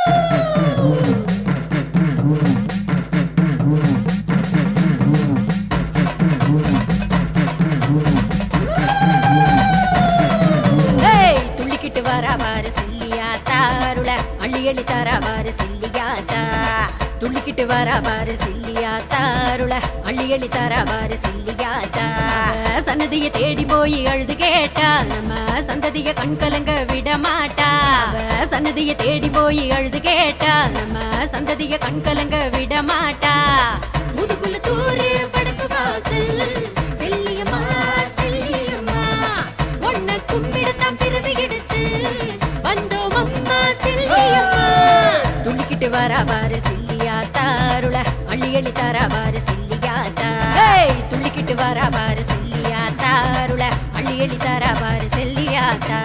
ஏய், துள்ளிக்கிட்டு வர பாரு சில்லியாத்தா அருள அள்ளி அள்ளி தர பாரு சில்லியாத்தா துள்ளிக்கிட்டு வர பாரு சில்லியாத்தா அருள அள்ளி அள்ளி தர பாரு சில்லியாத்தா சன்னதிய தேடி போய் அழுது கேட்டா நம்ம சந்ததிய கண் கலங்க விட மாட்டா அவ சன்னதிய தேடி போய் அழுது கேட்டா நம்ம சந்ததிய கண் கலங்க விட மாட்டா முதுகுல தூரு படக்கு வாசல் செல்லியம்மா செல்லியம்மா உன்னை கும்பிடத்தான் பிறவி எடுத்து வந்தோம் அம்மா செல்லியம்மா துள்ளிக்கிட்டு வரா பாரு சில்லியா தாருள அள்ளி அள்ளி தரா பாரு சில்லியா தா ஏய், துள்ளிக்கிட்டு வரா பாரு சில்லியா தாருள அள்ளி அள்ளி தரா பாரு செல்லியா தா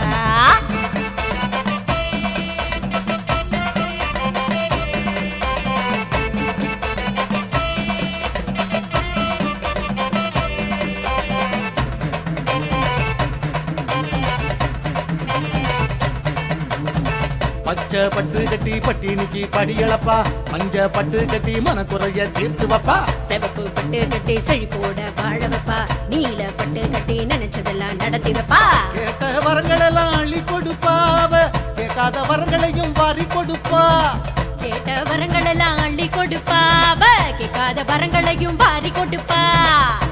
பச்சை பட்டு கட்டி பட்டினிக்கு படியளப்பா மஞ்ச பட்டு கட்டி மனக்குறைய தீர்த்து வப்பா சிவப்பு பட்டு கட்டி செழிப்போட வாழ வைப்பா நீல பட்டு கட்டி நினைச்சதெல்லாம் நடத்தி வைப்பா கேட்ட வரங்கள் எல்லாம் அள்ளி கொடுப்பா அவ கேட்காத வரங்களையும் வாரி கொடுப்பா கேட்ட வரங்கள் எல்லாம் அள்ளி கொடுப்பா அவ கேட்காத வரங்களையும் வாரி கொடுப்பா